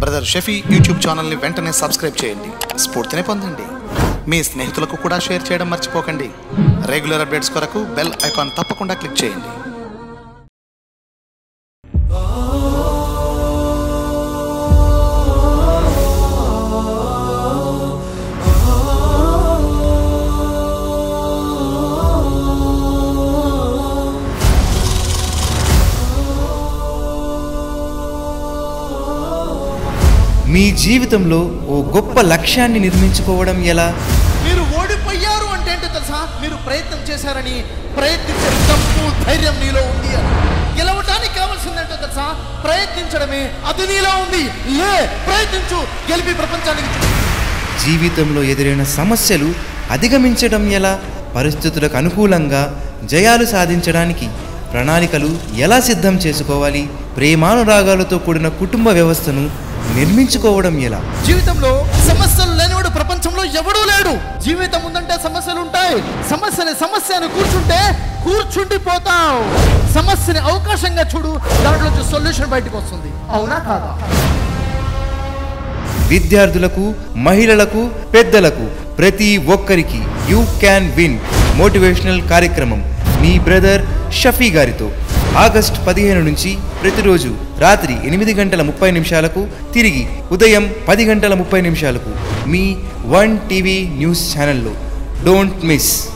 Brother Shafi YouTube ఛానల్ని వెంటనే subscribe చేయండి స్ఫూర్తిని పొందండి మీ స్నేహితులకు కూడా షేర్ చేయడం మర్చిపోకండి రెగ్యులర్ అప్డేట్స్ కొరకు బెల్ ఐకాన్ తప్పకుండా క్లిక్ చేయండి మీ జీవితంలో ఓ గొప్ప లక్ష్యాన్ని నిర్మించుకోవడం ఎలా మీరు ఓడిపోయారు అంటే ఏంటో తెలుసా మీరు ప్రయత్నం చేశారని ప్రయత్నించే దమ్ము ధైర్యం నీలో ఉంది అని గెలవటానికి కావాల్సిందేంటో తెలుసా ప్రయత్నించడమే అది నీలో ఉంది లే ప్రయత్నించు గెలిపి ప్రపంచానికి చూపించు. జీవితంలో ఎదురైన సమస్యలు అధిగమించడం ఎలా పరిస్థితులకు అనుకూలంగా జయాలు సాధించడానికి ప్రణాళికలు ఎలా సిద్ధం చేసుకోవాలి ప్రేమానురాగాలతో కూడిన కుటుంబ వ్యవస్థను నిర్మించుకోవడం ఎలా జీవితంలో సమస్యలు లేనివాడు ప్రపంచంలో ఎవడూ లేడు జీవితం ఉందంటే సమస్యలు ఉంటాయి సమస్యని సమస్యను కూర్చుంటే కూర్చుండిపోతావు సమస్యని అవకాశంగా చూడు దాంట్లో నుంచి సొల్యూషన్ బయటకు వస్తుంది అవునా కాదా విద్యార్థులకు మహిళలకు పెద్దలకు ప్రతి ఒక్కరికి యూ క్యాన్ విన్ మోటివేషనల్ కార్యక్రమం మీ బ్రదర్ షఫీ గారితో ఆగస్ట్ పదిహేను నుంచి ప్రతిరోజు రాత్రి ఎనిమిది గంటల ముప్పై నిమిషాలకు తిరిగి ఉదయం పది గంటల ముప్పై నిమిషాలకు మీ వన్ టీవీ న్యూస్ ఛానల్లో డోంట్ మిస్